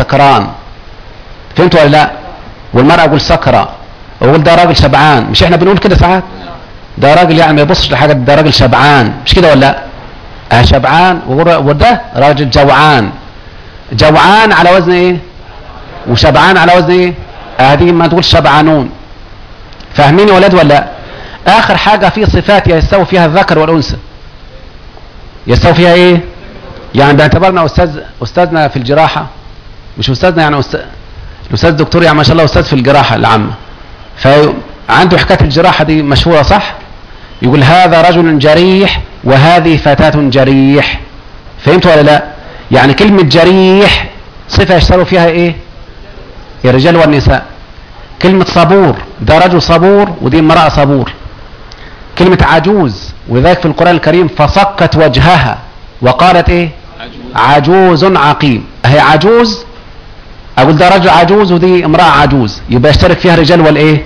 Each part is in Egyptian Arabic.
سكران فهمتوا ولا لا والمرأة اقول سكرة واقول ده راجل شبعان مش احنا بنقول كده ساعات ده راجل يعني ما يبصش لحاجة ده راجل شبعان مش كده ولا لا اه شبعان وغر- وده راجل جوعان جوعان على وزن ايه وشبعان على وزن ايه هذه ما تقول شبعانون فاهمين يا ولاد ولا لا اخر حاجة في صفات يستوي فيها الذكر والانثى يستوي فيها ايه يعني باعتبارنا استاذ استاذنا في الجراحة مش استاذنا يعني أستاذ الاستاذ دكتور يعني ما شاء الله استاذ في الجراحة العامة فعنده حكاية الجراحة دي مشهورة صح يقول هذا رجل جريح وهذه فتاة جريح فهمت ولا لا يعني كلمة جريح صفة يشتروا فيها ايه الرجال والنساء كلمة صبور ده رجل صبور ودي امرأة صبور كلمة عجوز ولذلك في القرآن الكريم فصكت وجهها وقالت ايه عجوز عقيم هي عجوز اقول ده رجل عجوز ودي امرأة عجوز يبقى يشترك فيها الرجال والايه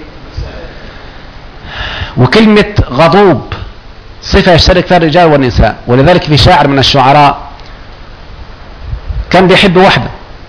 وكلمة غضوب صفة يشترك فيها الرجال والنساء ولذلك في شاعر من الشعراء كان بيحب واحدة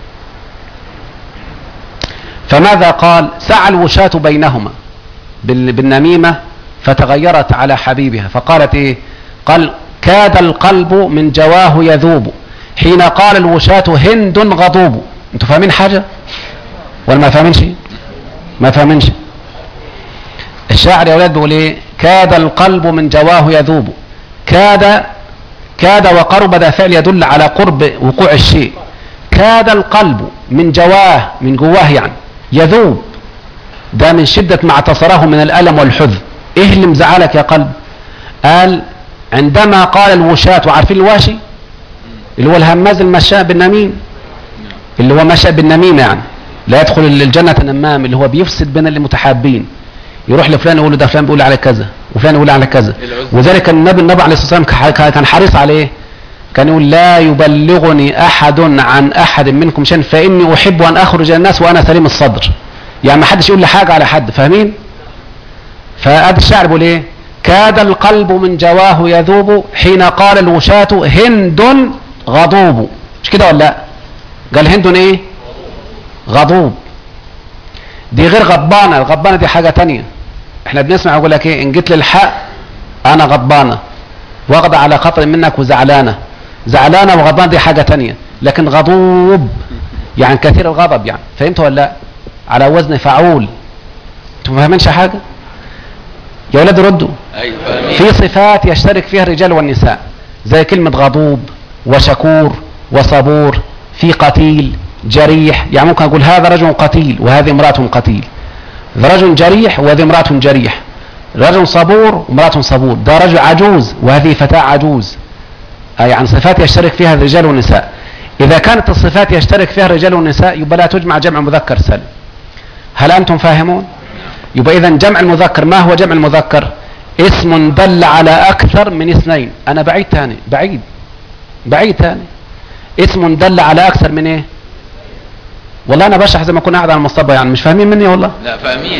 فماذا قال سعى الوشاة بينهما بال- بالنميمة فتغيرت على حبيبها فقالت ايه قال كاد القلب من جواه يذوب حين قال الوشاة هند غضوب انتوا فاهمين حاجة ولا ما فاهمين شيء ما فاهمين شيء الشاعر يا اولاد بيقول ايه كاد القلب من جواه يذوب كاد كاد وقرب ده فعل يدل على قرب وقوع الشيء كاد القلب من جواه من جواه يعني يذوب ده من شدة ما اعتصره من الألم والحزن ايه اللي مزعلك يا قلب قال عندما قال الوشاة وعارفين الواشي اللي هو الهماز المشاء بالنميم اللي هو مشاء بالنميم يعني لا يدخل الجنة نمام اللي هو بيفسد بين المتحابين يروح لفلان يقول له ده فلان بيقول على كذا وفلان يقول على كذا العذر. وذلك النبي النبي عليه الصلاه والسلام كان- كان حريص عليه كان يقول لا يبلغني احد عن احد منكم شيئا فاني احب ان اخرج الناس وانا سليم الصدر يعني ما حدش يقول لي حاجه على حد فاهمين فادي الشاعر بيقول ايه كاد القلب من جواه يذوب حين قال الوشاة هند غضوب مش كده ولا لا قال هند ايه غضوب دي غير غضبانه الغضبانه دي حاجه تانية احنا بنسمع يقول لك ايه ان جيت للحق انا غضبانه واخده على خطر منك وزعلانه زعلانه وغضبانه دي حاجه تانية لكن غضوب يعني كثير الغضب يعني فهمت ولا لا على وزن فعول انتوا ما فاهمينش حاجه يا ولاد ردوا ايوه فاهمين في صفات يشترك فيها الرجال والنساء زي كلمة غضوب وشكور وصبور في قتيل جريح يعني ممكن أقول هذا رجل قتيل وهذه امرأة قتيل ده رجل جريح وهذه امرأة جريح رجل صبور وامرأة صبور ده رجل عجوز وهذه فتاة عجوز آه يعني صفات يشترك فيها الرجال والنساء إذا كانت الصفات يشترك فيها الرجال والنساء يبقى لا تجمع جمع مذكر سالم هل أنتم فاهمون؟ يبقى إذا جمع المذكر ما هو جمع المذكر؟ اسم دل على أكثر من اثنين أنا بعيد تاني بعيد بعيد تاني اسم دل على أكثر من إيه؟ والله أنا بشرح زي ما كنا قاعد على المصطبة يعني مش فاهمين مني والله لا فاهمين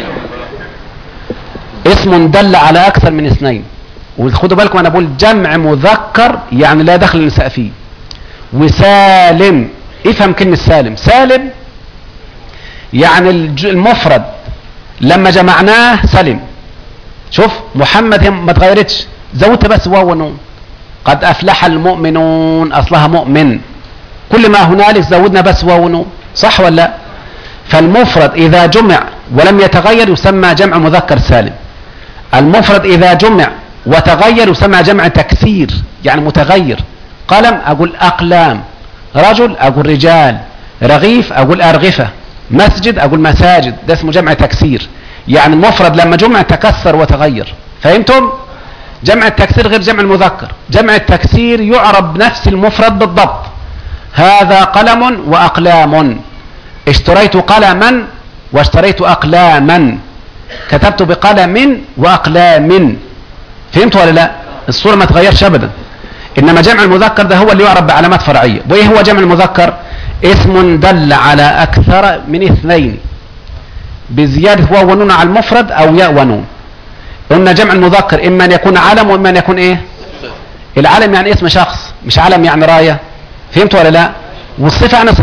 اسم دل على أكثر من اثنين وخدوا بالكم أنا بقول جمع مذكر يعني لا دخل النساء فيه وسالم افهم كلمة سالم سالم يعني الج- المفرد لما جمعناه سلم شوف محمد هي ما اتغيرتش زودت بس واو ونون قد افلح المؤمنون اصلها مؤمن كل ما هنالك زودنا بس واو ونون صح ولا لا فالمفرد اذا جمع ولم يتغير يسمى جمع مذكر سالم المفرد اذا جمع وتغير يسمى جمع تكسير يعني متغير قلم اقول اقلام رجل اقول رجال رغيف اقول ارغفه مسجد اقول مساجد ده اسمه جمع تكسير يعني المفرد لما جمع تكسر وتغير فهمتم جمع التكسير غير جمع المذكر جمع التكسير يعرب بنفس المفرد بالضبط هذا قلم واقلام اشتريت قلما واشتريت اقلاما كتبت بقلم واقلام فهمت ولا لا الصورة ما تغيرش ابدا انما جمع المذكر ده هو اللي يعرب بعلامات فرعية وايه هو جمع المذكر اسم دل على اكثر من اثنين بزيادة واو ونون على المفرد او ياء ونون قلنا جمع المذكر اما ان يكون علم واما ان يكون ايه العلم يعني اسم شخص مش علم يعني راية فهمت ولا لا والصفة يعني صفة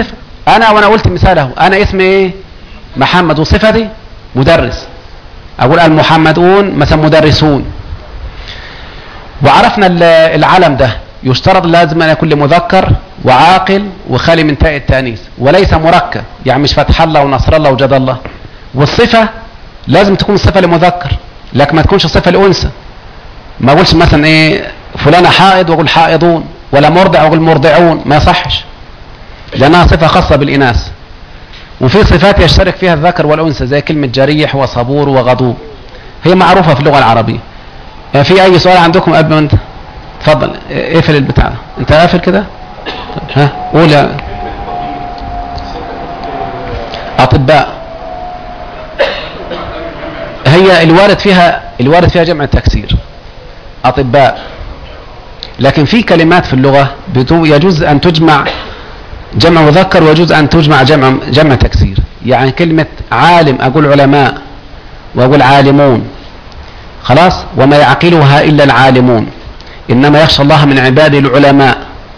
انا وانا قلت مثاله انا اسمي ايه محمد وصفتي مدرس اقول المحمدون مثلا مدرسون وعرفنا ال- العلم ده يشترط لازم ان يكون لمذكر وعاقل وخالي من تاء التانيث وليس مركب يعني مش فتح الله ونصر الله وجد الله والصفه لازم تكون الصفه لمذكر لكن ما تكونش صفه لانثى ما اقولش مثلا ايه فلانه حائض واقول حائضون ولا مرضع واقول مرضعون ما يصحش لانها صفه خاصه بالاناث وفي صفات يشترك فيها الذكر والانثى زي كلمه جريح وصبور وغضوب هي معروفه في اللغه العربيه يعني في اي سؤال عندكم قبل ما انت اتفضل اقفل البتاع ده. انت قافل كده طيب، ها قول يا اطباء هي الوارد فيها الوارد فيها جمع التكسير اطباء لكن في كلمات في اللغه بتو- يجوز ان تجمع جمع مذكر ويجوز ان تجمع جمع جمع تكسير يعني كلمه عالم اقول علماء واقول عالمون خلاص وما يعقلها الا العالمون انما يخشى الله من عباده العلماء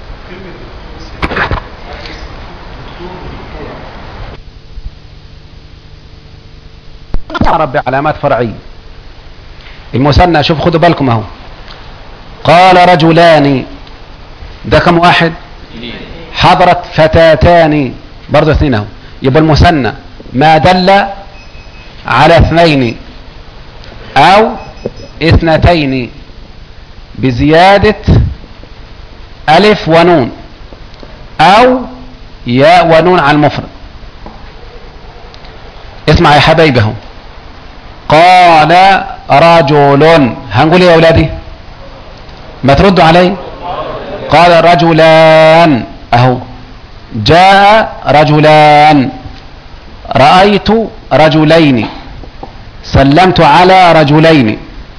رب علامات فرعيه المثنى شوف خدوا بالكم اهو قال رجلان ده كم واحد حضرت فتاتان برضه اثنين اهو يبقى المثنى ما دل على اثنين او اثنتين بزيادة ألف ونون أو ياء ونون على المفرد اسمع يا حبايبي اهو قال رجل هنقول ايه يا اولادي ما تردوا علي قال رجلان اهو جاء رجلان رأيت رجلين سلمت على رجلين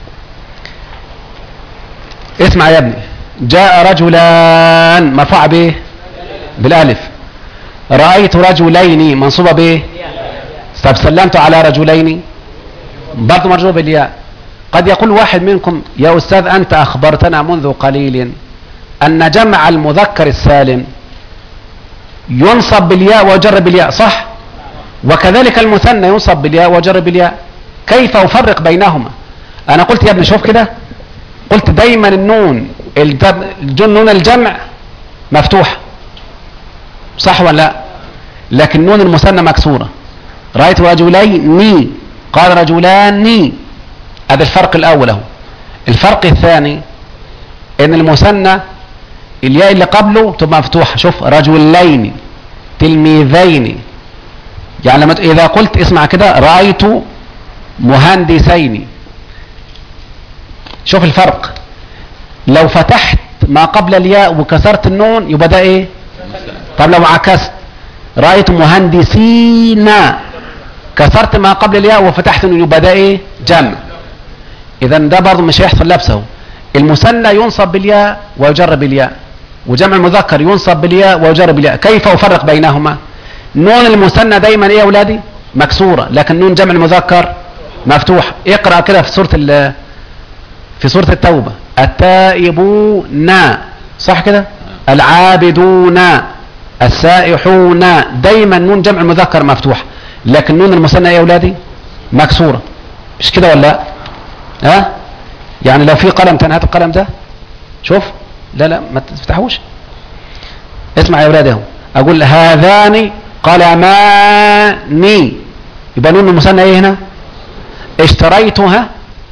اسمع يا ابني جاء رجلان مرفوع به بالالف رأيت رجلين منصوبة به طب سلمت على رجلين برضه مرجوع بالياء قد يقول واحد منكم يا أستاذ أنت أخبرتنا منذ قليل أن جمع المذكر السالم ينصب بالياء ويجر بالياء صح وكذلك المثنى ينصب بالياء ويجر بالياء كيف أفرق بينهما أنا قلت يا ابني شوف كده قلت دايما النون الجم- الجن نون الجمع مفتوحة صح ولا لا لكن نون المثنى مكسورة رأيت رجلين قال رجلان هذا الفرق الأول اهو الفرق الثاني ان المثنى الياء اللي قبله تبقى مفتوحة شوف رجلين تلميذين يعني لما ت- اذا قلت اسمع كده رأيت مهندسين شوف الفرق لو فتحت ما قبل الياء وكسرت النون يبقى ده ايه طب لو عكست رأيت مهندسين كسرت ما قبل الياء وفتحت النون يبقى ده ايه جمع اذا ده برضه مش هيحصل لبسه المثنى ينصب بالياء ويجر بالياء وجمع المذكر ينصب بالياء ويجر بالياء كيف افرق بينهما نون المثنى دايما ايه يا اولادي مكسوره لكن نون جمع المذكر مفتوح اقرا كده في سوره ال- في سوره التوبه التائبون صح كده العابدون السائحون دايما نون جمع المذكر مفتوح لكن نون المثنى ايه يا اولادي مكسوره مش كده ولا لا ها يعني لو في قلم تاني هات القلم ده شوف لا لا ما تفتحوش اسمع يا اولاد اهو اقول هذان قلمان يبقى نون المثنى ايه هنا اشتريتها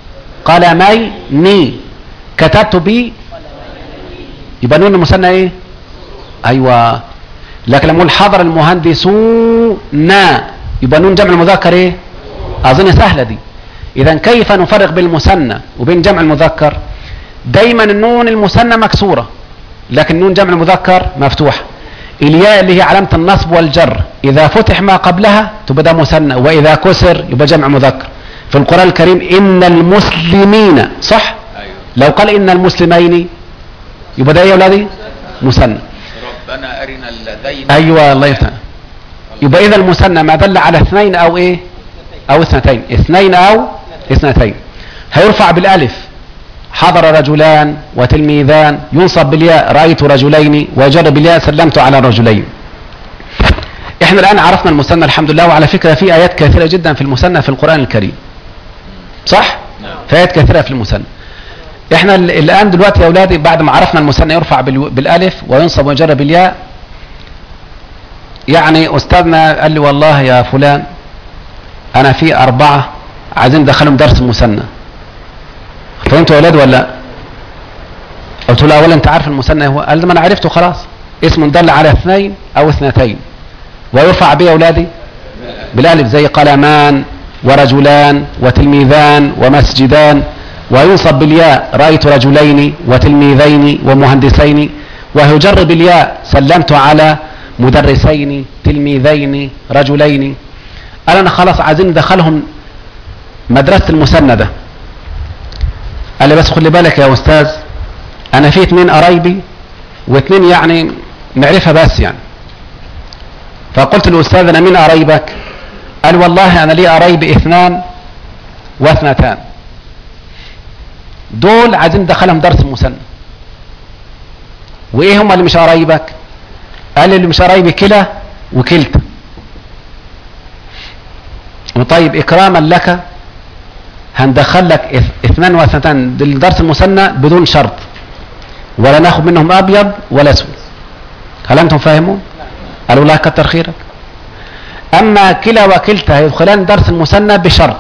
قلمين كتبت بي يبقى نون المثنى ايه ايوه لكن لما اقول حضر المهندسون يبقى نون جمع المذكر ايه اظن سهله دي اذا كيف نفرق بين المثنى وبين جمع المذكر دايما النون المثنى مكسوره لكن نون جمع المذكر مفتوحه الياء اللي هي علامه النصب والجر اذا فتح ما قبلها تبقى ده مثنى واذا كسر يبقى جمع مذكر في القران الكريم ان المسلمين صح ايوه لو قال ان المسلمين يبقى ده ايه يا اولادي مثنى ربنا ارنا اللذين ايوه الله يفتح يبقى اذا المثنى ما دل على اثنين او ايه او اثنتين اثنين او اثنتين هيرفع بالالف حضر رجلان وتلميذان ينصب بالياء رايت رجلين ويجر بالياء سلمت على رجلين احنا الان عرفنا المثنى الحمد لله وعلى فكرة في ايات كثيرة جدا في المثنى في القرآن الكريم صح نعم في ايات كثيرة في المثنى احنا ال- الان دلوقتي يا اولادي بعد ما عرفنا المثنى يرفع بالو- بالالف وينصب ويجر بالياء يعني استاذنا قال لي والله يا فلان انا في اربعة عايزين ندخلهم درس مثنى فهمتوا يا اولاد ولا لا؟ قلت له اولا انت عارف المثنى هو قال لي ما انا عرفته خلاص اسم دل على اثنين او اثنتين ويرفع به يا اولادي بالالف زي قلمان ورجلان وتلميذان ومسجدان وينصب بالياء رايت رجلين وتلميذين ومهندسين ويجر بالياء سلمت على مدرسين تلميذين رجلين قال انا خلاص عايزين ندخلهم مدرسه المثنى ده قال لي بس خلي بالك يا استاذ انا في اتنين قرايبي واتنين يعني معرفه بس يعني فقلت للاستاذ انا مين قرايبك قال والله انا لي قرايبي اثنان واثنتان دول عايزين ندخلهم درس المثنى وايه هم اللي مش قرايبك قال لي اللي مش قرايبي كلا وكلتا وطيب اكراما لك هندخل لك اث- اثنان واثنتان للدرس المثنى بدون شرط ولا ناخد منهم ابيض ولا اسود هل انتم فاهمون قالوا لا كتر خيرك اما كلا وكلتا يدخلان درس المثنى بشرط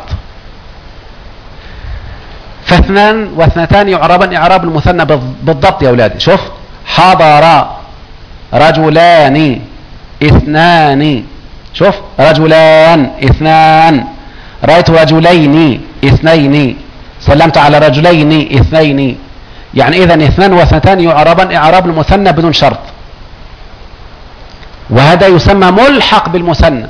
فاثنان واثنتان يعربان اعراب المثنى بالض- بالضبط يا اولادي شوف حضر رجلان اثنان شوف رجلان اثنان رايت رجلين اثنين سلمت على رجلين اثنين يعني اذا اثنان واثنتان يعربان اعراب المثنى بدون شرط وهذا يسمى ملحق بالمثنى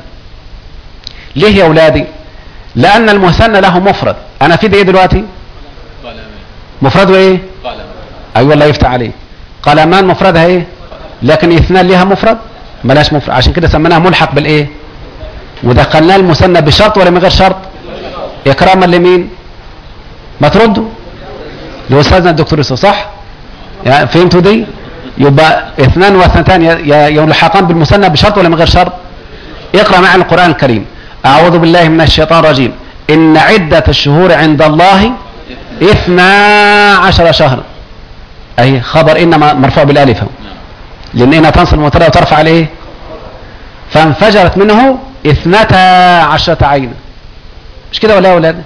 ليه يا اولادي لان المثنى له مفرد انا في ده ايه دلوقتي قلمين مفرده ايه قلم اي أيوة والله يفتح عليك قلمان مفردها ايه لكن اثنان ليها مفرد ملاش مفرد عشان كده سميناها ملحق بالايه ودخلناه المثنى بشرط ولا من غير شرط اكراما لمين ما تردوا لاستاذنا الدكتور يوسف صح يعني فهمتوا دي يبقى اثنان واثنتان ي- ي- يلحقان بالمثنى بشرط ولا من غير شرط اقرا معنا القران الكريم اعوذ بالله من الشيطان الرجيم ان عده الشهور عند الله اثنا عشر شهرا اي خبر انما مرفوع بالالف اهو. لان هنا تنصب المبتدا وترفع الايه فانفجرت منه اثنتا عشرة عينا مش كده ولا يا اولاد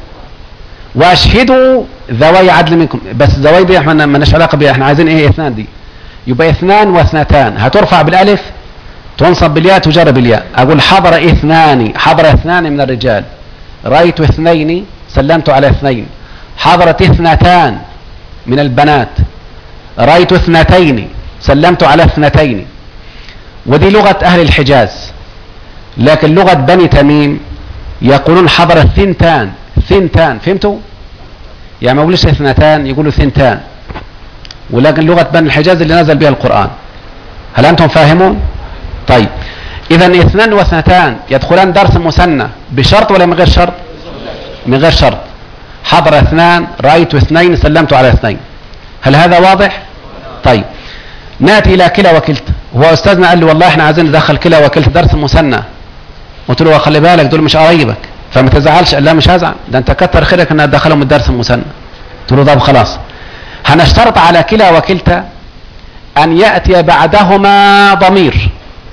واشهدوا ذوي عدل منكم بس ذوي دي احنا مالناش علاقه بيها احنا عايزين ايه اثنان دي يبقى اثنان واثنتان هترفع بالالف تنصب بالياء تجر بالياء اقول حضر اثنان حضر اثنان من الرجال رايت اثنين سلمت على اثنين حضرت اثنتان من البنات رايت اثنتين سلمت على اثنتين ودي لغة أهل الحجاز لكن لغة بني تميم يقولون حضر الثنتان ثنتان فهمتوا؟ يعني ما يقولوش اثنتان يقولوا ثنتان ولكن لغة بني الحجاز اللي نزل بها القرآن هل أنتم فاهمون؟ طيب إذا اثنان واثنتان يدخلان درس مثنى بشرط ولا من غير شرط؟ من غير شرط حضر اثنان رأيت اثنين سلمت على اثنين هل هذا واضح؟ طيب ناتي الى كلا وكلتا هو استاذنا قال لي والله احنا عايزين ندخل كلا وكلتا درس المثنى قلت له خلي بالك دول مش قرايبك فما تزعلش قال لا مش هزعل ده انت كتر خيرك ان هتدخلهم الدرس المثنى قلت له طب خلاص هنشترط على كلا وكلتا ان ياتي بعدهما ضمير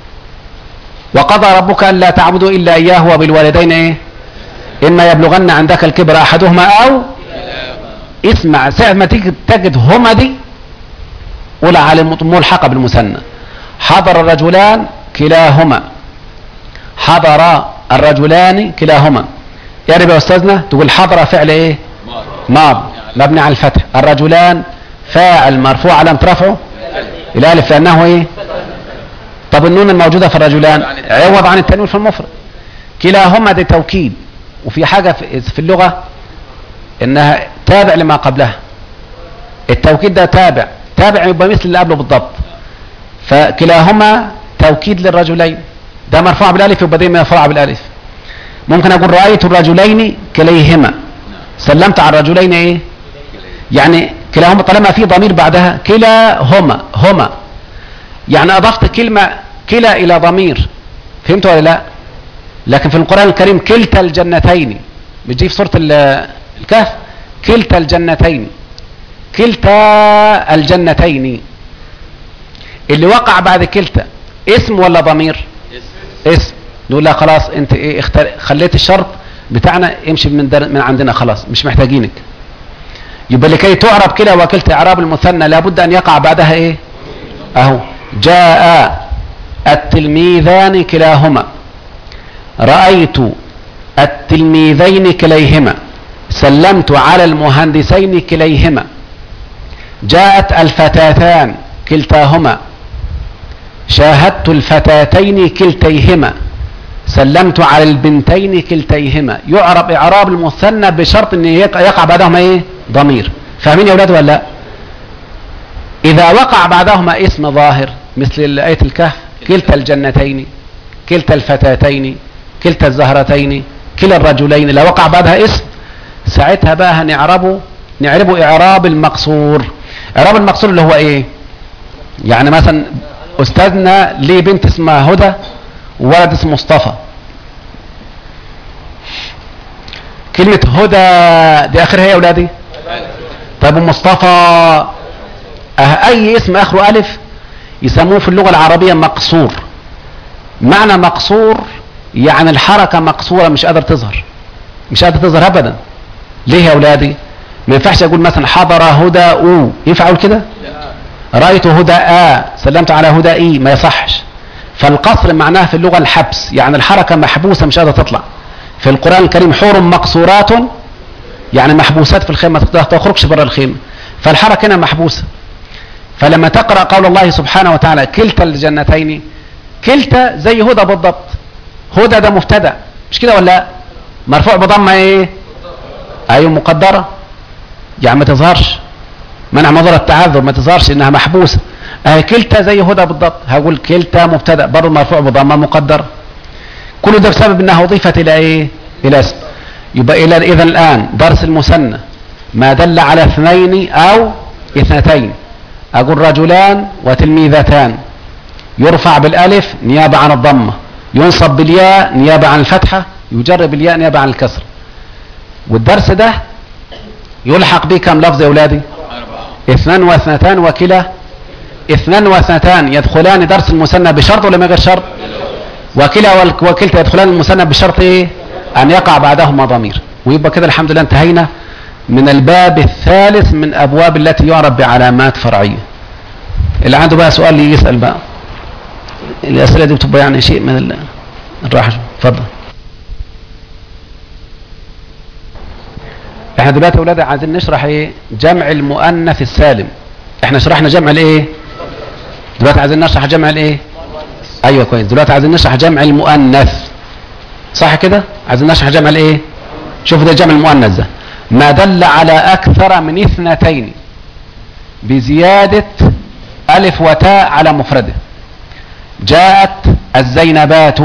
وقضى ربك الا تعبدوا الا اياه وبالوالدين ايه اما يبلغن عندك الكبر احدهما او اسمع ساعة ما تيجي تجد هما دي قول على الم- ملحقة بالمثنى حضر الرجلان كلاهما حضر الرجلان كلاهما يعرف يا استاذنا تقول حضر فعل ايه مار ماض مبني على الفتح الرجلان فاعل مرفوع علامة رفعه الالف لانه ايه طب النون الموجودة في الرجلان عوض عن التنوين في المفرد كلاهما دي توكيد وفي حاجة في في اللغة انها تابع لما قبلها التوكيد ده تابع تابع يبقى مثل اللي قبله بالضبط فكلاهما توكيد للرجلين ده مرفوع بالالف يبقى دي مرفوع بالالف ممكن اقول رايت الرجلين كليهما سلمت على الرجلين ايه يعني كلاهما طالما في ضمير بعدها كلاهما هما يعني اضفت كلمه كلا الى ضمير فهمت ولا لا لكن في القرآن الكريم كلتا الجنتين بتجي في سورة ال- الكهف كلتا الجنتين كلتا الجنتين اللي وقع بعد كلتا اسم ولا ضمير اسم نقول لا خلاص انت ايه اختار خليت الشرط بتاعنا امشي من در من عندنا خلاص مش محتاجينك يبقى لكي تعرب كلا وكلتا اعراب المثنى لابد ان يقع بعدها ايه اهو جاء التلميذان كلاهما رأيت التلميذين كليهما سلمت على المهندسين كليهما جاءت الفتاتان كلتاهما شاهدت الفتاتين كلتيهما سلمت على البنتين كلتيهما يعرب اعراب المثنى بشرط ان يقع يقع بعدهما ايه ضمير فاهمين يا اولاد ولا لا اذا وقع بعدهما اسم ظاهر مثل آية الكهف كلتا الجنتين كلتا الفتاتين كلتا الزهرتين كلا الرجلين لو وقع بعدها اسم ساعتها بقى هنعربه نعربه اعراب المقصور اعراب المقصور اللي هو ايه يعني مثلا استاذنا ليه بنت اسمها هدى وولد اسمه مصطفى كلمة هدى دي اخرها ايه يا اولادي طيب ومصطفى أه اي اسم اخره الف يسموه في اللغة العربية مقصور معنى مقصور يعني الحركة مقصورة مش قادر تظهر مش قادر تظهر ابدا ليه يا اولادي ما ينفعش اقول مثلا حضر هدى او ينفع اقول كده رأيت هدى آ سلمت على هدى إي ما يصحش فالقصر معناه في اللغة الحبس يعني الحركة محبوسة مش قادرة تطلع في القرآن الكريم حور مقصورات يعني محبوسات في الخيمة ما تخرجش بره الخيمة فالحركة هنا محبوسة فلما تقرأ قول الله سبحانه وتعالى كلتا الجنتين كلتا زي هدى بالضبط هدى ده مبتدا مش كده ولا لا؟ مرفوع بضمه ايه ايوه مقدره يعني ما تظهرش منع مظهر التعذر ما تظهرش انها محبوسه اهي كلتا زي هدى بالضبط هقول كلتا مبتدا برضه مرفوع بضمه مقدره كل ده بسبب انها اضيفت الى ايه الى اسم يبقى الى اذا الان درس المثنى ما دل على اثنين او اثنتين اقول رجلان وتلميذتان يرفع بالالف نيابه عن الضمه ينصب بالياء نيابه عن الفتحه يجر بالياء نيابه عن الكسر والدرس ده يلحق به كم لفظ يا اولادي اثنان واثنتان وكلا اثنان واثنتان يدخلان درس المثنى بشرط ولا ما غير شرط وكلا وال- وكلتا يدخلان المثنى بشرط ايه ان يقع بعدهما ضمير ويبقى كده الحمد لله انتهينا من الباب الثالث من ابواب التي يعرف بعلامات فرعيه اللي عنده بقى سؤال يسال بقى الاسئله دي بتبقى يعني شيء من ال- الراحه اتفضل احنا دلوقتي يا اولاد عايزين نشرح ايه جمع المؤنث السالم احنا شرحنا جمع الايه دلوقتي عايزين نشرح جمع الايه ايوه كويس دلوقتي عايزين نشرح جمع المؤنث صح كده عايزين نشرح جمع الايه شوف ده جمع المؤنث ده ما دل على اكثر من اثنتين بزيادة الف وتاء على مفرده جاءت الزينبات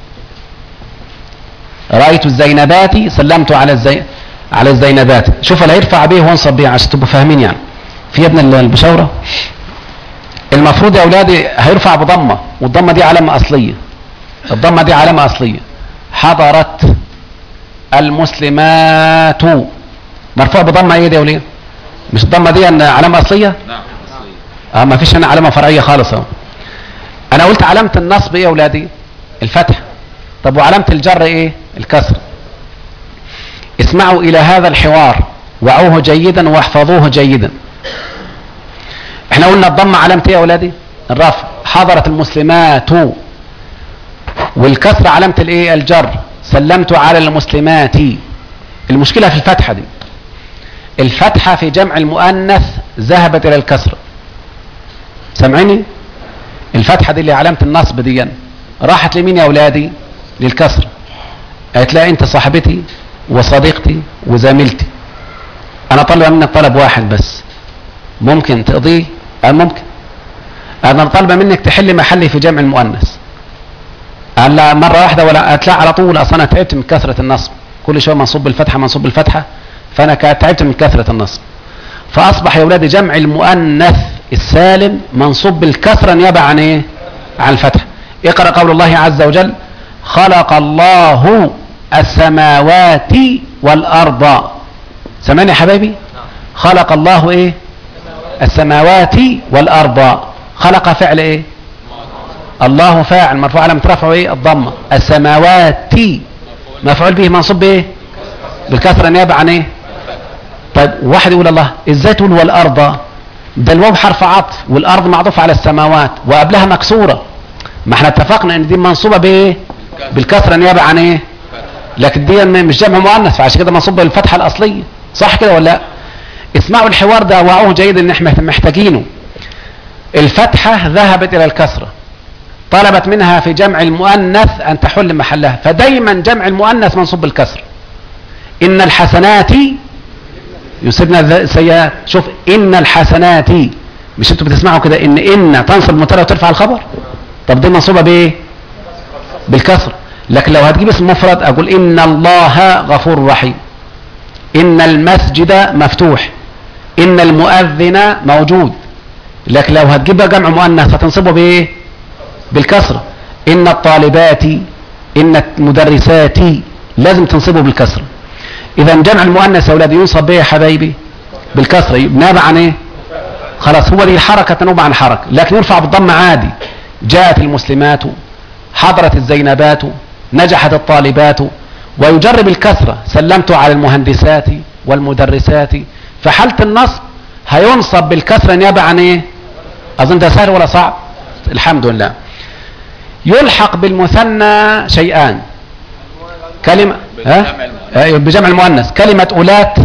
رأيت الزينبات سلمت على الزي على الزينبات شوف اللي هيرفع به وانصب به عشان تبقوا فاهمين يعني في يا ابن البشاورة المفروض يا اولادي هيرفع بضمة والضمة دي علامة اصلية الضمة دي علامة اصلية حضرت المسلمات مرفوع بضمة ايه دي يا وليه مش الضمة دي ان علامة اصلية نعم اه ما فيش هنا علامة فرعية خالص اهو انا قلت علامة النصب ايه يا اولادي الفتح طب وعلامة الجر ايه الكسر اسمعوا الى هذا الحوار وعوه جيدا واحفظوه جيدا احنا قلنا الضمة علامة ايه يا اولادي الرفع حضرت المسلمات والكسر علامة الايه الجر سلمت على المسلمات المشكلة في الفتحة دي الفتحة في جمع المؤنث ذهبت الى الكسر سامعيني الفتحة دي اللي علامة النصب دي راحت لمين يا اولادي للكسر هتلاقي انت صاحبتي وصديقتي وزميلتي انا طالب منك طلب واحد بس ممكن تقضيه اه ممكن انا طالبه منك تحل محلي في جمع المؤنث قال لا مره واحده ولا هتلاقي على طول اصلا انا تعبت من كثره النصب كل شويه منصوب بالفتحه منصوب بالفتحه فانا كا- تعبت من كثره النصب فاصبح يا اولادي جمع المؤنث السالم منصوب بالكسره نيابه عن ايه عن الفتح اقرا قول الله عز وجل خلق الله السماوات والأرض سمعني يا حبايبي خلق الله ايه السماوات والأرض خلق فعل ايه الله فاعل مرفوع على رفعه ايه الضمه السماوات مفعول به منصوب بايه بالكسره نيابه عن ايه طيب واحد يقول الله ازاي تقول والارض ده الواو حرف عطف والارض معطوف على السماوات وقبلها مكسوره ما احنا اتفقنا ان دي منصوبه بايه بالكسره نيابه عن ايه لكن دي مش جمع مؤنث فعشان كده منصوبه بالفتحه الاصليه صح كده ولا لا اسمعوا الحوار ده وعوه جيدا ان احنا محتاجينه الفتحه ذهبت الى الكسره طلبت منها في جمع المؤنث ان تحل محلها فدايما جمع المؤنث منصوب بالكسر ان الحسنات يصيبنا السيئات شوف ان الحسنات مش انتوا بتسمعوا كده ان ان تنصب المبتدا وترفع الخبر طب دي منصوبه بايه بالكسر لكن لو هتجيب اسم مفرد اقول ان الله غفور رحيم ان المسجد مفتوح ان المؤذن موجود لكن لو هتجيب جمع مؤنث هتنصبه بايه بالكسره ان الطالبات ان المدرسات لازم تنصبه بالكسره اذا جمع المؤنث يا اولاد ينصب بايه يا حبايبي بالكسره نابع عن ايه خلاص هو دي حركه تنوب عن حركه لكن يرفع بالضم عادي جاءت المسلمات حضرت الزينبات نجحت الطالبات ويجرب الكسرة سلمت على المهندسات والمدرسات فحالة النصب هينصب بالكسرة نيابة عن ايه اظن ده سهل ولا صعب الحمد لله يلحق بالمثنى شيئان كلمة ها؟ أيوة بجمع المؤنث كلمة أولات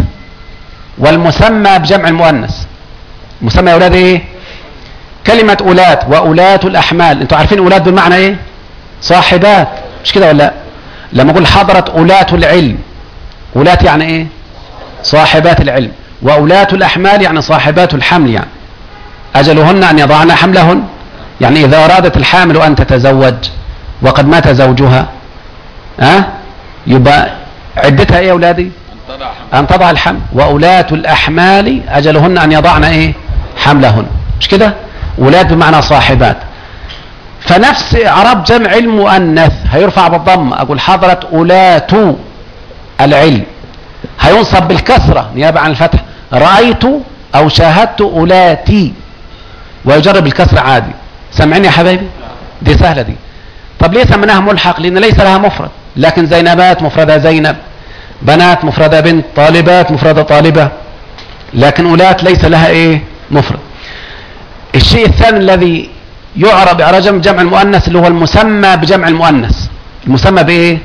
والمسمى بجمع المؤنث مسمى يا أولاد ايه كلمة أولات وأولات الأحمال انتوا عارفين أولات بالمعنى ايه صاحبات مش كده ولا لا لما اقول حضرت أولات العلم أولات يعني ايه صاحبات العلم وأولات الأحمال يعني صاحبات الحمل يعني أجلهن أن يضعن حملهن يعني إذا أرادت الحامل أن تتزوج وقد مات زوجها ها أه؟ يبقى عدتها ايه يا أولادي أن تضع الحمل وأولات الأحمال أجلهن أن يضعن ايه حملهن مش كده أولاد بمعنى صاحبات فنفس إعراب جمع المؤنث هيرفع بالضم أقول حضرت أولات العلم هينصب بالكسرة نيابة عن الفتح رأيت أو شاهدت أولاتي ويجرب الكسر عادي سامعين يا حبايبي دي سهلة دي طب ليه سميناها ملحق لأن ليس لها مفرد لكن زينبات مفردها زينب بنات مفردها بنت طالبات مفردها طالبة لكن أولات ليس لها إيه مفرد الشيء الثاني الذي يعرب إعراب جمع المؤنث اللي هو المسمى بجمع المؤنث المسمى بإيه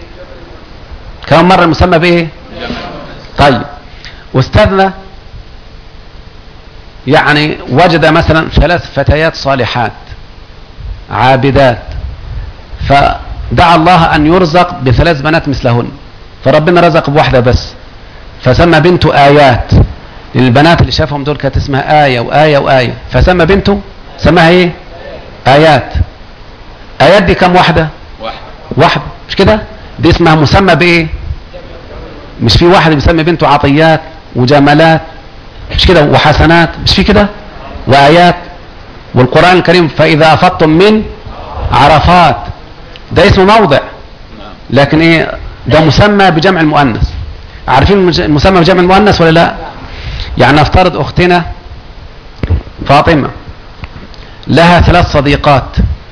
كم مرة المسمى بإيه طيب واستاذنا يعني وجد مثلا ثلاث فتيات صالحات عابدات فدعا الله أن يرزق بثلاث بنات مثلهن فربنا رزق بواحدة بس فسمى بنته آيات البنات اللي شافهم دول كانت اسمها آية وآية وآية فسمى بنته سماها ايه آيات آيات دي كم واحدة واحد واحدة مش كده دي اسمها مسمى بايه مش في واحد بيسمي بنته عطيات وجمالات مش كده وحسنات مش في كده وآيات والقرآن الكريم فإذا أفضتم من عرفات ده اسم موضع نعم لكن ايه ده مسمى بجمع المؤنث عارفين المج- المسمى بجمع المؤنث ولا لا يعني نفترض اختنا فاطمة لها ثلاث صديقات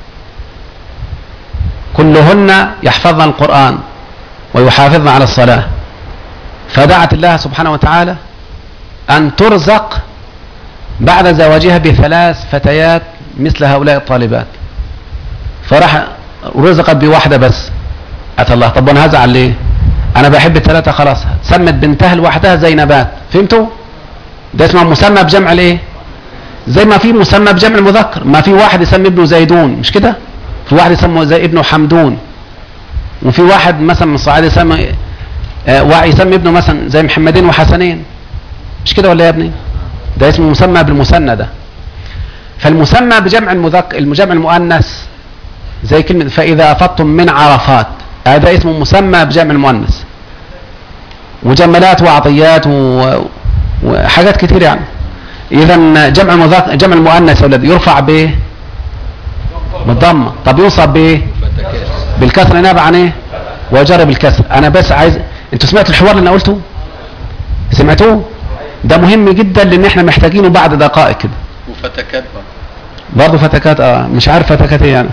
كلهن يحفظن القرآن ويحافظن على الصلاة فدعت الله سبحانه وتعالى أن ترزق بعد زواجها بثلاث فتيات مثل هؤلاء الطالبات فراح رزقت بواحدة بس أتى الله طب وانا هزعل ليه انا بحب الثلاثة خلاص سمت بنتها لوحدها زينبات فهمتوا ده اسمه مسمى بجمع الايه زي ما في مسمى بجمع المذكر ما في واحد يسمي ابنه زيدون مش كده في واحد يسمى زي ابنه حمدون وفي واحد مثلا من الصعيد يسمى آه واحد يسمي ابنه مثلا زي محمدين وحسنين مش كده ولا يا ابني ده اسمه مسمى بالمثنى ده فالمسمى بجمع المذكر الجمع المؤنث زي كلمة فإذا أفضتم من عرفات هذا اسمه مسمى بجمع المؤنث وجملات وعطيات و... وحاجات كتير يعني إذا جمع المذكر جمع المؤنث يا ولد يرفع بايه؟ بالضمة طب ينصب بايه؟ فتكاس بالكسر نابع عن ايه وجر بالكسر انا بس عايز انتوا سمعتوا الحوار اللي انا قلته سمعتوه ده مهم جدا لان احنا محتاجينه بعد دقائق كده وفتكات بقى برضه فتكات اه مش عارف فتكات ايه يعني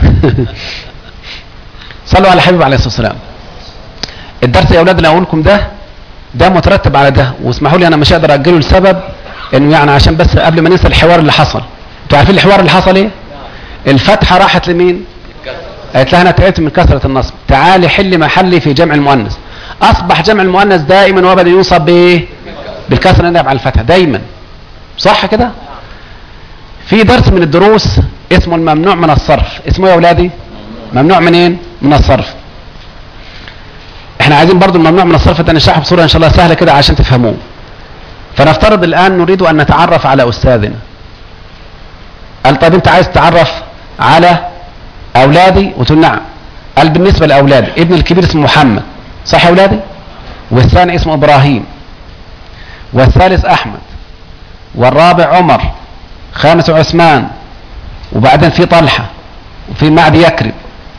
صلوا على الحبيب عليه الصلاه والسلام الدرس يا اولاد اللي هقول لكم ده ده مترتب على ده واسمحوا لي انا مش هقدر اجله لسبب انه يعني عشان بس قبل ما ننسى الحوار اللي حصل انتوا عارفين الحوار اللي حصل ايه الفتحه راحت لمين قالت لها انا تعبت من كثره النصب تعالي حلي محلي في جمع المؤنث اصبح جمع المؤنث دائما وابدا ينصب بايه بالكسر نائب على الفتحه دايما صح كده في درس من الدروس اسمه الممنوع من الصرف اسمه إيه يا اولادي ممنوع منين من الصرف احنا عايزين برضو الممنوع من الصرف ده نشرحه بصوره ان شاء الله سهله كده عشان تفهموه فنفترض الان نريد ان نتعرف على استاذنا قال طيب انت عايز تتعرف على اولادي قلت له نعم قال بالنسبه لاولادي ابن الكبير اسمه محمد صح يا اولادي والثاني اسمه ابراهيم والثالث احمد والرابع عمر خامس عثمان وبعدين في طلحه وفي معد يكرب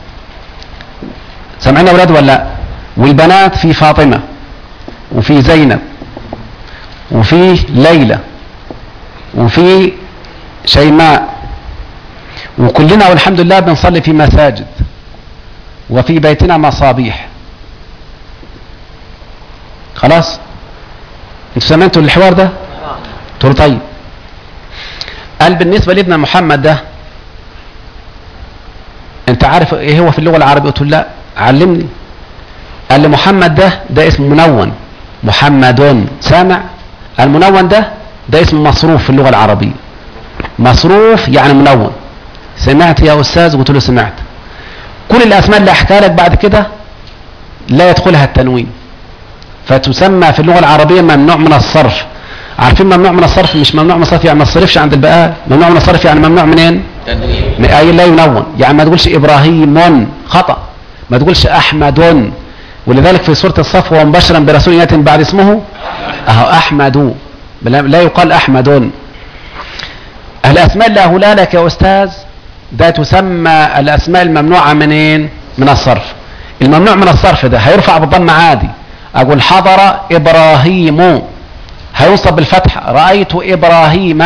سامعين يا اولاد ولا لا والبنات في فاطمه وفي زينب وفي ليلى وفي شيماء وكلنا والحمد لله بنصلي في مساجد وفي بيتنا مصابيح خلاص انتوا سمعتوا الحوار ده قلت له طيب قال بالنسبه لابن محمد ده انت عارف ايه هو في اللغه العربيه قلت له لا علمني قال لي محمد ده ده اسم منون محمد سامع المنون ده ده اسم مصروف في اللغه العربيه مصروف يعني منون سمعت يا استاذ قلت له سمعت كل الاسماء اللي احكيها لك بعد كده لا يدخلها التنوين فتسمى في اللغه العربيه ممنوع من الصرف عارفين ممنوع من الصرف مش ممنوع من الصرف يعني ما تصرفش عند البقاء ممنوع من الصرف يعني ممنوع منين تنوين من اي لا ينون يعني ما تقولش ابراهيم خطا ما تقولش احمد ولذلك في سوره الصف ومبشرا برسول ياتي بعد اسمه اهو احمد لا لا يقال احمد الاسماء اللي اقولها لك يا استاذ ده تسمى الاسماء الممنوعه منين من الصرف الممنوع من الصرف ده هيرفع بالضم عادي اقول حضر ابراهيم هينصب بالفتحه رايت ابراهيم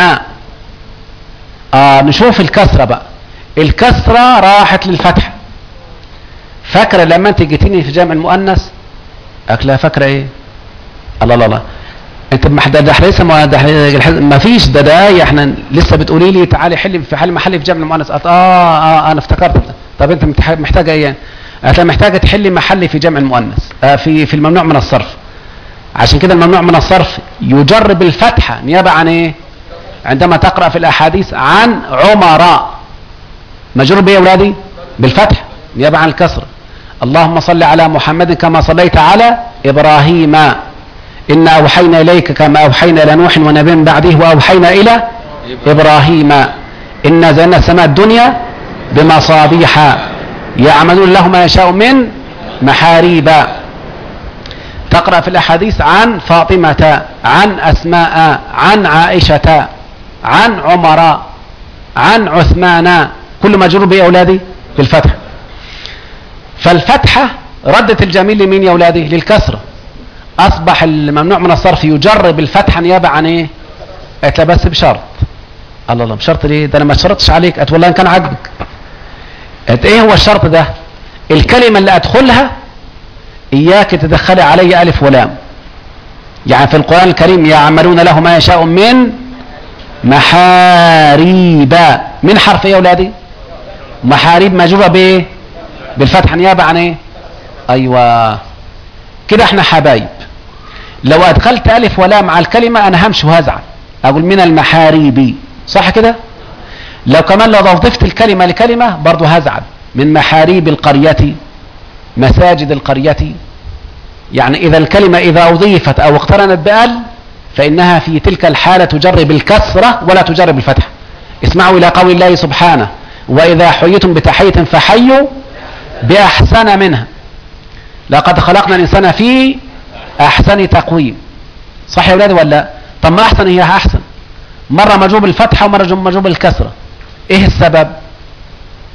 آه نشوف الكسره بقى الكسره راحت للفتحه فاكره لما انت جيتيني في جامع المؤنث اكلها فاكره ايه الله الله الله انت ما ده احنا لسه ما ده إحنا- ما فيش ده ده احنا لسه بتقولي لي تعالي حلي في حل محلي في جامع المؤنث قلت اه اه انا افتكرت طب انت متح- محتاجه ايه قالت لها محتاجه تحلي محلي في جمع المؤنث آه في في الممنوع من الصرف عشان كده الممنوع من الصرف يجر بالفتحه نيابه عن ايه عندما تقرا في الاحاديث عن عمراء مجرور بايه يا اولادي بالفتح نيابه عن الكسر اللهم صل على محمد كما صليت على ابراهيم إنا أوحينا إليك كما أوحينا إلى نوح ونبي من بعده وأوحينا إلى إبراهيم إنا زينا السماء الدنيا بمصابيح يعملون له ما يشاء من محاريب تقرأ في الأحاديث عن فاطمة عن أسماء عن عائشة عن عمر عن عثمان كل مجرور بإيه يا أولادي بالفتح فالفتحة ردت الجميل لمين يا أولادي للكسرة اصبح الممنوع من الصرف يجر بالفتحه نيابه عن ايه قالت لا بس بشرط الله الله بشرط ليه ده انا ما شرطتش عليك قالت والله ان كان عاجبك قالت ايه هو الشرط ده الكلمه اللي ادخلها اياك تدخلي علي الف ولام يعني في القران الكريم يعملون له ما يشاء من محاريب من حرف ايه يا اولادي محاريب مجروره بايه بالفتحه نيابه عن ايه ايوه كده احنا حبايب لو ادخلت الف ولام على الكلمه انا همشي وهزعل اقول من المحاريب صح كده لو كمان لو ضفت الكلمه لكلمه برضه هزعل من محاريب القريه مساجد القريه يعني اذا الكلمه اذا اضيفت او اقترنت بال فانها في تلك الحاله تجر بالكسره ولا تجر بالفتح اسمعوا الى قول الله سبحانه واذا حييتم بتحيه فحيوا باحسن منها لقد خلقنا الانسان في احسن تقويم صح يا اولاد ولا لا؟ طب ما احسن هي احسن مره مجروب الفتحه ومره مجروب الكسره ايه السبب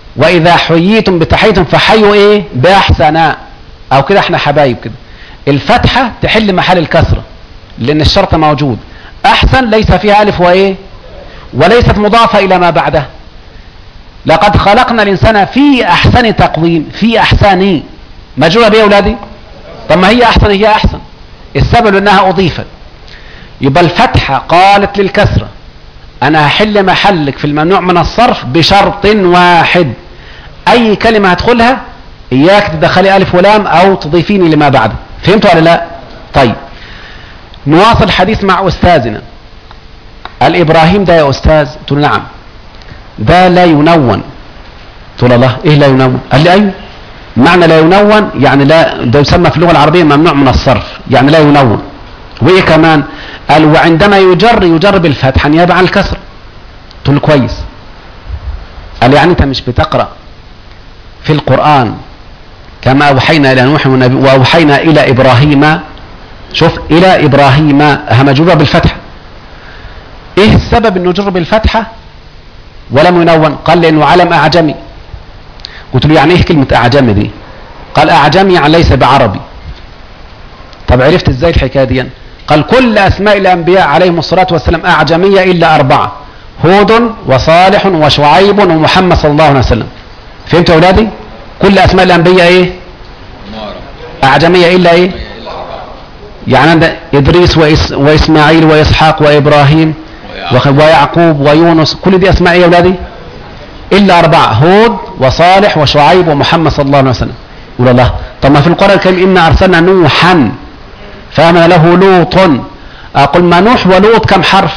واذا حييتم بتحية فحيوا ايه باحسن او كده احنا حبايب كده الفتحة تحل محل الكسرة لان الشرط موجود احسن ليس فيها الف وايه وليست مضافة الى ما بعده لقد خلقنا الانسان في احسن تقويم في احسن مجرورة بيه يا اولادي طب ما هي احسن هي احسن السبب انها اضيفت يبقى الفتحة قالت للكسرة انا هحل محلك في الممنوع من الصرف بشرط واحد اي كلمة هدخلها اياك تدخلي الف ولام او تضيفيني لما بعده فهمتوا ولا لا طيب نواصل الحديث مع استاذنا الابراهيم ده يا استاذ قلت له نعم ده لا ينون قلت له الله ايه لا ينون قال لي ايوه معنى لا ينون يعني لا ده يسمى في اللغه العربيه ممنوع من الصرف يعني لا ينون وايه كمان قال وعندما يجر يجر بالفتحه نيابه عن الكسر قلت له كويس قال يعني انت مش بتقرا في القران كما اوحينا الى نوح والنبي واوحينا الى ابراهيم شوف الى ابراهيم ها مجروره بالفتحه ايه السبب انه جر بالفتحه ولم ينون قال لانه علم اعجمي قلت له يعني ايه كلمه اعجمي دي قال اعجمي يعني ليس بعربي طب عرفت ازاي الحكايه دي قال كل اسماء الانبياء عليهم الصلاه والسلام اعجميه الا اربعه هود وصالح وشعيب ومحمد صلى الله عليه وسلم فهمت يا اولادي كل اسماء الانبياء ايه نارا اعجميه الا ايه إلا أربعة يعني عند ادريس وإس واسماعيل واسحاق وابراهيم وخ- ويعقوب ويونس كل دي اسماء ايه يا اولادي الا اربعه هود وصالح وشعيب ومحمد صلى الله عليه وسلم يقول الله طب ما في القران الكريم انا ارسلنا نوحا فامن له لوط اقول ما نوح ولوط كم حرف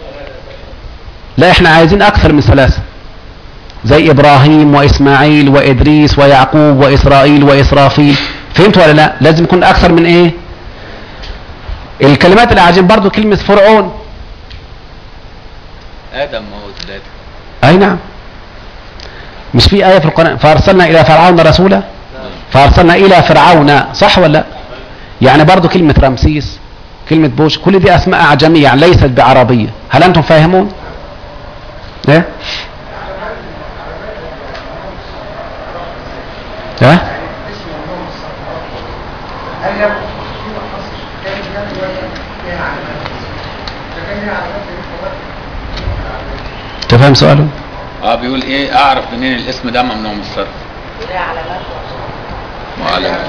لا احنا عايزين اكثر من ثلاثه زي ابراهيم واسماعيل وادريس ويعقوب واسرائيل واسرافيل فهمت ولا لا لازم يكون اكثر من ايه الكلمات الاعجم برضو كلمه فرعون آدم وهو ثلاثة اي نعم مش في آية في القرآن فأرسلنا إلى فرعون رسولا فأرسلنا إلى فرعون صح ولا لا يعني برضو كلمة رمسيس كلمة بوش كل دي أسماء أعجمية يعني ليست بعربية هل أنتم فاهمون ايه ها تفهم سؤاله اه بيقول ايه اعرف منين الاسم ده ممنوع من الصرف وعلامات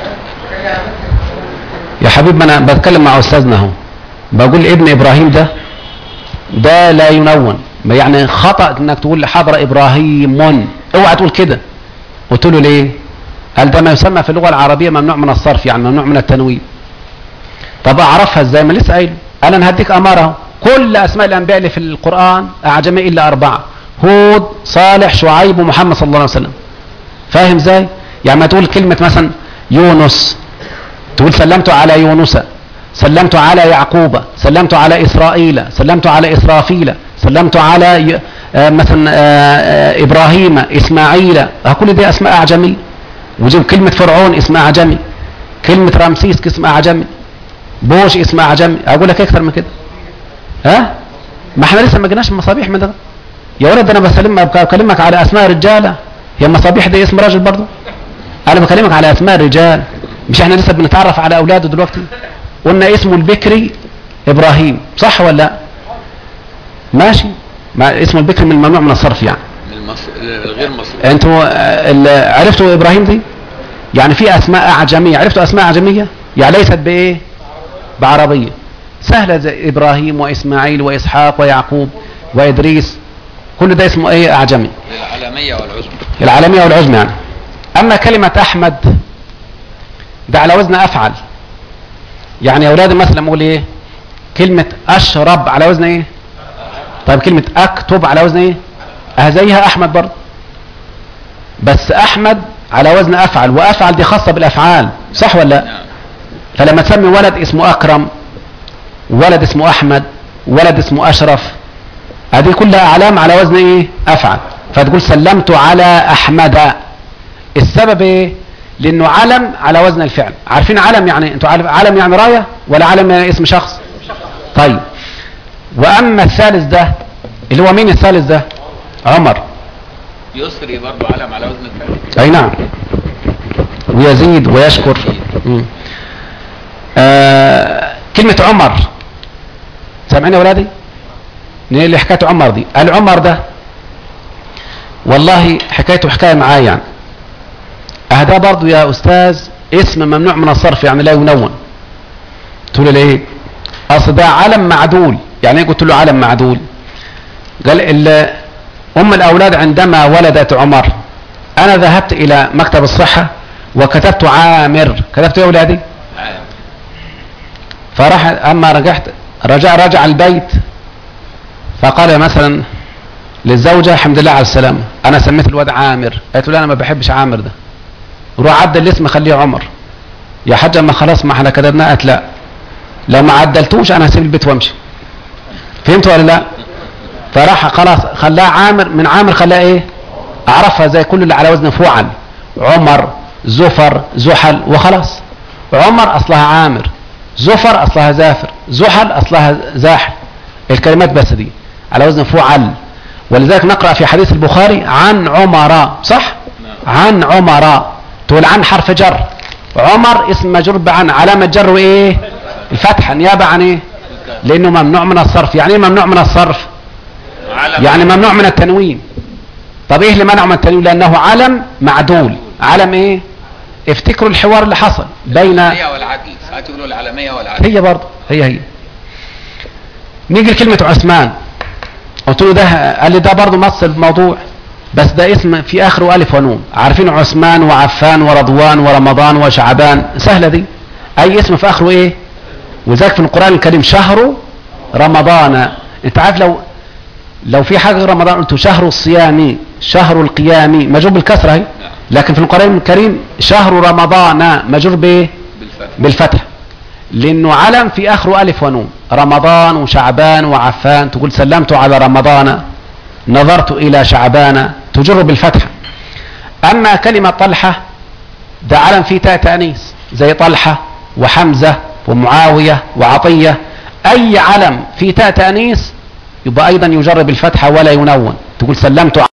يا حبيب ما انا بتكلم مع استاذنا اهو بقول ابن ابراهيم ده ده لا ينون ما يعني خطا انك تقول حضر ابراهيم اوعى تقول كده قلت له ليه قال ده ما يسمى في اللغه العربيه ممنوع من الصرف يعني ممنوع من التنوين طب اعرفها ازاي ما لسه قايل قال انا هديك اماره اهو كل اسماء الانبياء اللي في القران اعجمي الا اربعه هود صالح شعيب ومحمد صلى الله عليه وسلم فاهم ازاي يعني ما تقول كلمه مثلا يونس تقول سلمت على يونس سلمت على يعقوب سلمت على إسرائيل سلمت على إسرافيل سلمت على ي- آه، مثلا آه، آه، إبراهيم إسماعيل آه، كل دي أسماء أعجمي وجيب كلمة فرعون اسم أعجمي كلمة رمسيس اسم أعجمي بوش اسم أعجمي أقول لك إيه أكثر من كده ها ما احنا لسه ما جيناش المصابيح من ده يا ولد انا بسلم بكلمك على اسماء رجاله هي المصابيح دي اسم راجل برضه انا بكلمك على اسماء الرجال مش احنا لسه بنتعرف على اولاده دلوقتي قلنا اسمه البكري ابراهيم صح ولا لا ماشي ما اسمه البكري من الممنوع من الصرف يعني من المص... الغير مصري انتوا آه، ال- عرفتوا ابراهيم دي يعني في اسماء اعجميه عرفتوا اسماء اعجميه يعني ليست بايه بعربيه سهله زي ابراهيم واسماعيل واسحاق ويعقوب وادريس كل ده اسمه ايه اعجمي العالمية والعزمة العالميه والعزم يعني اما كلمه احمد ده على وزن افعل يعني يا اولاد مثلا اقول ايه كلمه اشرب على وزن ايه طيب كلمه اكتب على وزن ايه اه زيها احمد برضه بس احمد على وزن افعل وافعل دي خاصه بالافعال صح ولا لا نعم فلما تسمي ولد اسمه اكرم ولد اسمه احمد ولد اسمه اشرف هذه كلها اعلام على وزن ايه افعل فتقول سلمت على احمد السبب ايه لانه علم على وزن الفعل عارفين علم يعني انتوا عارف علم يعني رايه ولا علم يعني اسم شخص طيب واما الثالث ده اللي هو مين الثالث ده عمر يسري برضه علم على وزن الفعل اي نعم ويزيد ويشكر مم. آه كلمة عمر سامعين يا ولادي نيجي اللي حكاية عمر دي قال عمر ده والله حكايته حكاية معايا يعني اهدا برضو يا استاذ اسم ممنوع من الصرف يعني لا ينون تقول له ليه اصل ده علم معدول يعني ايه قلت له علم معدول قال ال- ام الاولاد عندما ولدت عمر انا ذهبت الى مكتب الصحة وكتبت عامر كتبت ايه يا اولادي عام. فراح اما رجعت رجع رجع البيت فقال مثلا للزوجة الحمد لله على السلامة انا سميت الواد عامر قالت له لا انا ما بحبش عامر ده روح عدل الاسم خليه عمر يا حاجة ما خلاص ما احنا كتبناه قالت لا لو ما عدلتوش انا هسيب البيت وامشي فهمت ولا لا فراح خلاص خلاه عامر من عامر خلاه ايه اعرفها زي كل اللي على وزن فعل عمر زفر زحل وخلاص عمر اصلها عامر زفر اصلها زافر زحل اصلها زاحل الكلمات بس دي على وزن فعل ولذلك نقرأ في حديث البخاري عن عمر صح عن عمر تقول عن حرف جر عمر اسم مجرور بعن علامة جر وايه الفتحة نيابة عن ايه لانه ممنوع من الصرف يعني ايه ممنوع من الصرف علم يعني ممنوع من التنوين طب ايه اللي منعه من التنوين لانه علم معدول علم ايه افتكروا الحوار اللي حصل بين العالمية والعدل ساعات يقولوا العالمية والعدل هي برضه هي هي نيجي لكلمة عثمان قلت له ده قال لي ده برضه مص الموضوع بس ده اسم في اخره الف ونون عارفين عثمان وعفان ورضوان ورمضان وشعبان سهلة دي اي اسم في اخره ايه وذلك في القرآن الكريم شهر رمضان انت عارف لو لو في حاجة غير رمضان قلت شهر الصيام شهر القيام مجرور بالكسرة اهي لكن في القرآن الكريم شهر رمضان مجرور بايه بالفتح بالفتح لانه علم في اخره الف ونون رمضان وشعبان وعفان تقول سلمت على رمضان نظرت الى شعبان تجر بالفتح اما كلمة طلحة ده علم فيه تاء تانيث زي طلحة وحمزة ومعاوية وعطية اي علم فيه تاء تانيث يبقى ايضا يجر بالفتحة ولا ينون تقول سلمت